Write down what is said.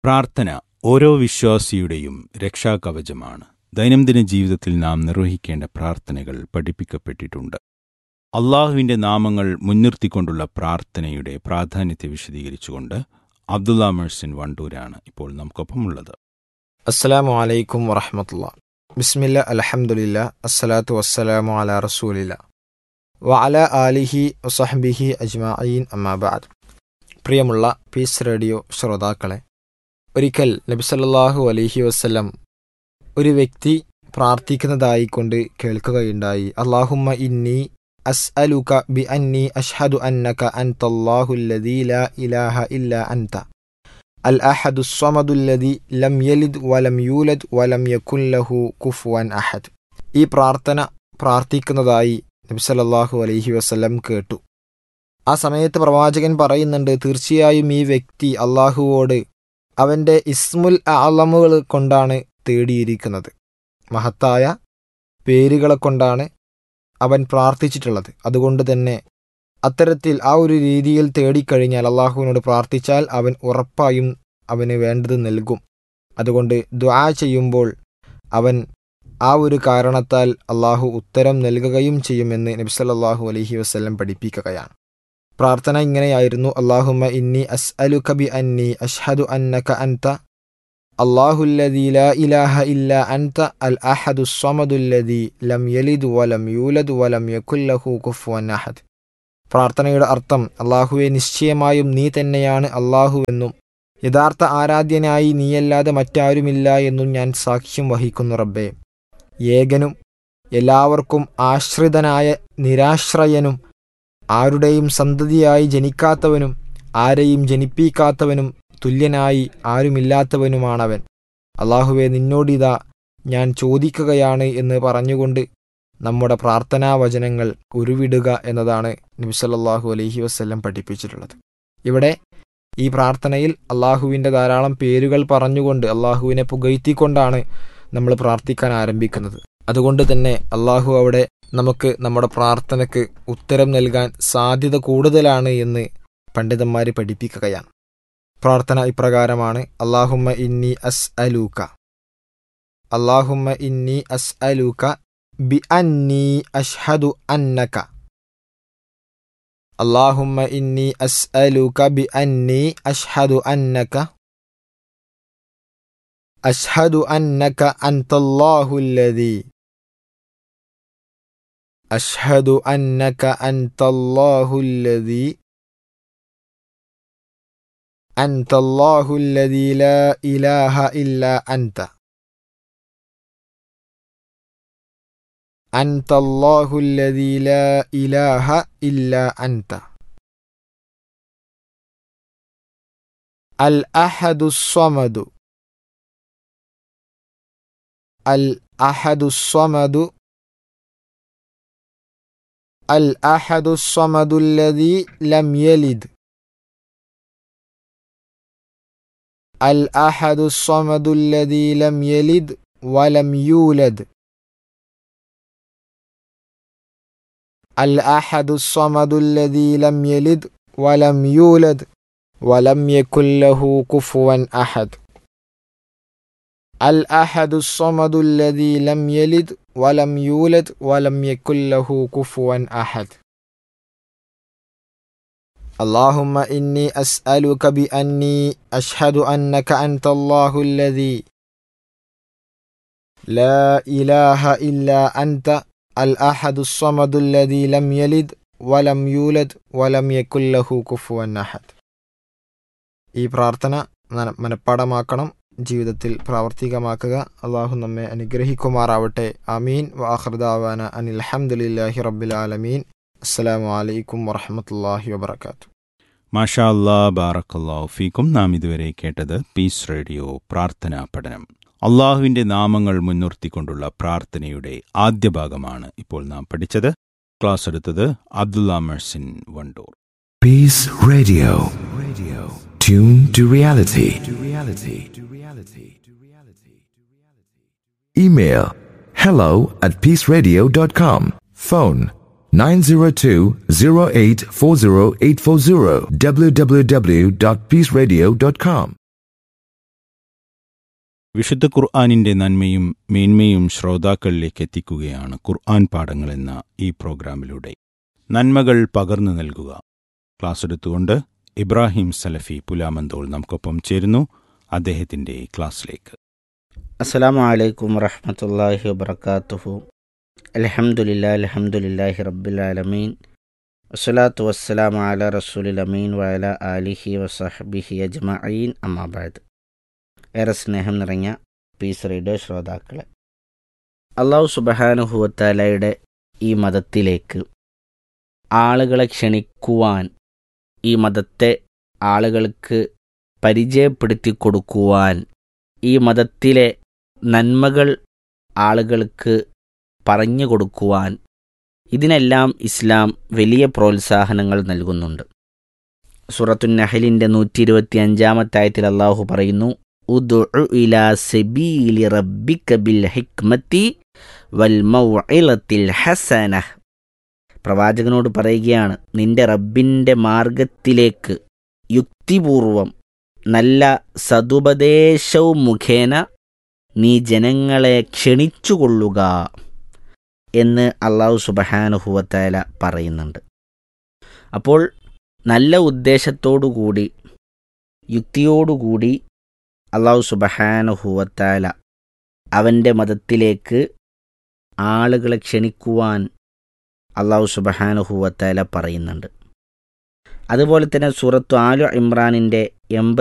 പ്രാർത്ഥന ഓരോ വിശ്വാസിയുടെയും രക്ഷാകവചമാണ് ദൈനംദിന ജീവിതത്തിൽ നാം നിർവഹിക്കേണ്ട പ്രാർത്ഥനകൾ പഠിപ്പിക്കപ്പെട്ടിട്ടുണ്ട് അള്ളാഹുവിൻ്റെ നാമങ്ങൾ മുൻനിർത്തിക്കൊണ്ടുള്ള പ്രാർത്ഥനയുടെ പ്രാധാന്യത്തെ വിശദീകരിച്ചുകൊണ്ട് അബ്ദുള്ള മേഴ്സിൻ വണ്ടൂരാണ് ഇപ്പോൾ നമുക്കൊപ്പമുള്ളത് അസ്സലാമു അലൈക്കും വറഹമത്തുള്ള ബിസ്മില്ല അലഹമുല്ല അസ്സലാത്തു വസ്സലാമു അല റസൂലില്ല വഅല ആലിഹി വസഹബിഹി അജ്മഈൻ അമ്മാബാദ് പ്രിയമുള്ള പീസ് റേഡിയോ ശ്രോതാക്കളെ ഒരിക്കൽ നബിസല്ലാഹു അലൈഹി വസ്ല്ലം ഒരു വ്യക്തി പ്രാർത്ഥിക്കുന്നതായിക്കൊണ്ട് കേൾക്കുകയുണ്ടായി അള്ളാഹുമ്മ ഇന്നി അസ്അലുക ബി അന്നി അഷ്ഹദു അന്നക അൻതല്ലാഹുല്ലദീ ലാ ഇലാഹ ഇല്ല അൻത അൽ അഹദു സ്വമദുല്ലദി ലം യലിദ് വലം യൂലദ് വലം യക്കുൻ ലഹു കുഫുവൻ അഹദ് ഈ പ്രാർത്ഥന പ്രാർത്ഥിക്കുന്നതായി നബി സല്ലല്ലാഹു അലൈഹി വസല്ലം കേട്ടു ആ സമയത്ത് പ്രവാചകൻ പറയുന്നുണ്ട് തീർച്ചയായും ഈ വ്യക്തി അള്ളാഹുവോട് അവൻ്റെ ഇസ്മുൽ അളമുകൾ കൊണ്ടാണ് തേടിയിരിക്കുന്നത് മഹത്തായ പേരുകളെ കൊണ്ടാണ് അവൻ പ്രാർത്ഥിച്ചിട്ടുള്ളത് അതുകൊണ്ട് തന്നെ അത്തരത്തിൽ ആ ഒരു രീതിയിൽ തേടിക്കഴിഞ്ഞാൽ അള്ളാഹുവിനോട് പ്രാർത്ഥിച്ചാൽ അവൻ ഉറപ്പായും അവന് വേണ്ടത് നൽകും അതുകൊണ്ട് ദ്വാ ചെയ്യുമ്പോൾ അവൻ ആ ഒരു കാരണത്താൽ അള്ളാഹു ഉത്തരം നൽകുകയും ചെയ്യുമെന്ന് നബ്സല്ലാഹു അലഹി വസ്ല്ലം പഠിപ്പിക്കുകയാണ് പ്രാർത്ഥന ഇങ്ങനെയായിരുന്നു അള്ളാഹുമ്മ ഇന്നി അസ് അലു കബി അന്നി അഷ്ഹദു അന്നക അൻത അള്ളാഹുല്ലദി ലാ ഇലാഹ ഇല്ല അൻത അൽ അഹദു സ്വമദുല്ലദി ലം യലിദ് വലം യൂലദ് വലം യക്കുല്ലഹു കുഫുവൻ അഹദ് പ്രാർത്ഥനയുടെ അർത്ഥം അള്ളാഹുവെ നിശ്ചയമായും നീ തന്നെയാണ് അള്ളാഹുവെന്നും യഥാർത്ഥ ആരാധ്യനായി നീയല്ലാതെ മറ്റാരുമില്ല എന്നും ഞാൻ സാക്ഷ്യം വഹിക്കുന്നു റബ്ബേ ഏകനും എല്ലാവർക്കും ആശ്രിതനായ നിരാശ്രയനും ആരുടെയും സന്തതിയായി ജനിക്കാത്തവനും ആരെയും ജനിപ്പിക്കാത്തവനും തുല്യനായി ആരുമില്ലാത്തവനുമാണവൻ അള്ളാഹുവെ നിന്നോടിതാ ഞാൻ ചോദിക്കുകയാണ് എന്ന് പറഞ്ഞുകൊണ്ട് നമ്മുടെ പ്രാർത്ഥനാ വചനങ്ങൾ ഉരുവിടുക എന്നതാണ് നബിസല്ലാഹു അലൈഹി വസ്ല്ലം പഠിപ്പിച്ചിട്ടുള്ളത് ഇവിടെ ഈ പ്രാർത്ഥനയിൽ അള്ളാഹുവിൻ്റെ ധാരാളം പേരുകൾ പറഞ്ഞുകൊണ്ട് അള്ളാഹുവിനെ പുകഴ്ത്തിക്കൊണ്ടാണ് നമ്മൾ പ്രാർത്ഥിക്കാൻ ആരംഭിക്കുന്നത് അതുകൊണ്ട് തന്നെ അള്ളാഹു അവിടെ നമുക്ക് നമ്മുടെ പ്രാർത്ഥനയ്ക്ക് ഉത്തരം നൽകാൻ സാധ്യത കൂടുതലാണ് എന്ന് പണ്ഡിതന്മാർ പഠിപ്പിക്കുകയാണ് പ്രാർത്ഥന ഇപ്രകാരമാണ് അള്ളാഹുമ്മ ഇന്നി അസ് അലൂക്ക അള്ളാഹുമ്മ ഇന്നി അസ് അലൂക്ക بأني أشهد أنك اللهم إني أسألك بأني أشهد أنك أشهد أنك أنت الله الذي أشهد أنك أنت الله الذي أنت الله الذي لا إله إلا أنت أنت الله الذي لا إله إلا أنت الأحد الصمد الأحد الصمد الأحد الصمد الذي لم يلد الأحد الصمد الذي لم يلد ولم يولد الأحد الصمد الذي لم يلد ولم يولد ولم يكن له كفوا أحد الأحد الصمد الذي لم يلد ولم يولد ولم يكن له كفوا أحد اللهم إني أسألك بأني أشهد أنك أنت الله الذي لا إله إلا أنت الأحد الصمد الذي لم يلد ولم يولد ولم يكن له كفوا أحد ഈ പ്രാർത്ഥന മനഃപ്പാടമാക്കണം ജീവിതത്തിൽ പ്രാവർത്തികമാക്കുക അള്ളാഹു നമ്മെ അനുഗ്രഹിക്കുമാറാവട്ടെ അമീൻ വാഹൃദാവാന അനിൽ അഹമ്മദില്ലാഹി റബ്ബിൽ ആലമീൻ അസ്സലാമു അലൈക്കും വറഹമത്തല്ലാഹി വബർക്കാത്തു മാഷാ അല്ലാ ബാറക്കല്ലാ ഫീക്കും നാം ഇതുവരെ കേട്ടത് പീസ് റേഡിയോ പ്രാർത്ഥനാ പഠനം അള്ളാഹുവിൻ്റെ നാമങ്ങൾ മുൻനിർത്തിക്കൊണ്ടുള്ള പ്രാർത്ഥനയുടെ ആദ്യ ഭാഗമാണ് ഇപ്പോൾ നാം പഠിച്ചത് ക്ലാസ് എടുത്തത് അബ്ദുല്ല മെഴ്സിൻ Wandoor Peace Radio. Radio. Tune to reality. To reality. To reality. To reality. Email hello at peaceradio.com. Phone 902-0840840 www.peaceradio.com. വിശുദ്ധ ഖുർആാനിന്റെ നന്മയും മേന്മയും ശ്രോതാക്കളിലേക്ക് എത്തിക്കുകയാണ് ഖുർആൻ പാഠങ്ങൾ എന്ന ഈ പ്രോഗ്രാമിലൂടെ നന്മകൾ പകർന്നു നൽകുക ക്ലാസ് എടുത്തുകൊണ്ട് ഇബ്രാഹിം സലഫി പുലാമന്തോൾ നമുക്കൊപ്പം ചേരുന്നു അദ്ദേഹത്തിന്റെ ക്ലാസ്സിലേക്ക് അസ്സലാമു അലൈക്കും വറഹ്മത്തുള്ളാഹി വബർക്കാത്തുഹു അൽഹംദുലില്ലാ അൽഹംദുലില്ലാഹി റബ്ബിൽ ആലമീൻ വസ്സലാത്തു വസ്സലാമു അല റസൂലിൽ അമീൻ വഅല ആലിഹി വസഹ്ബിഹി അജ്മഈൻ അമ്മാബാദ് ഏറെ സ്നേഹം നിറഞ്ഞ പീസ് റേഡിയോ ശ്രോതാക്കളെ അള്ളാഹു സുബഹാനുഹുവത്താലയുടെ ഈ മതത്തിലേക്ക് ആളുകളെ ക്ഷണിക്കുവാൻ ഈ മതത്തെ ആളുകൾക്ക് പരിചയപ്പെടുത്തി കൊടുക്കുവാൻ ഈ മതത്തിലെ നന്മകൾ ആളുകൾക്ക് പറഞ്ഞു കൊടുക്കുവാൻ ഇതിനെല്ലാം ഇസ്ലാം വലിയ പ്രോത്സാഹനങ്ങൾ നൽകുന്നുണ്ട് സൂറത്തു നഹലിൻ്റെ നൂറ്റി ഇരുപത്തി അഞ്ചാമത്തെ ആയത്തിൽ അള്ളാഹു പറയുന്നു ഉദു ഇലാ സബീലി റബ്ബിക ബിൽ ഹിക്മത്തി വൽ മൗഇലത്തിൽ ഹസന പ്രവാചകനോട് പറയുകയാണ് നിന്റെ റബ്ബിൻ്റെ മാർഗത്തിലേക്ക് യുക്തിപൂർവം നല്ല സതുപദേശവും മുഖേന നീ ജനങ്ങളെ ക്ഷണിച്ചുകൊള്ളുക എന്ന് അള്ളാഹു സുബഹാനുഹുവത്തേല പറയുന്നുണ്ട് അപ്പോൾ നല്ല ഉദ്ദേശത്തോടുകൂടി യുക്തിയോടുകൂടി അള്ളാഹു സുബഹാനുഹുവത്താല അവൻ്റെ മതത്തിലേക്ക് ആളുകളെ ക്ഷണിക്കുവാൻ അള്ളാഹു സുബഹാനുഹുവത്താല പറയുന്നുണ്ട് അതുപോലെ തന്നെ സൂറത്തു ആലു ഇമ്രാനിൻ്റെ എൺപത്തി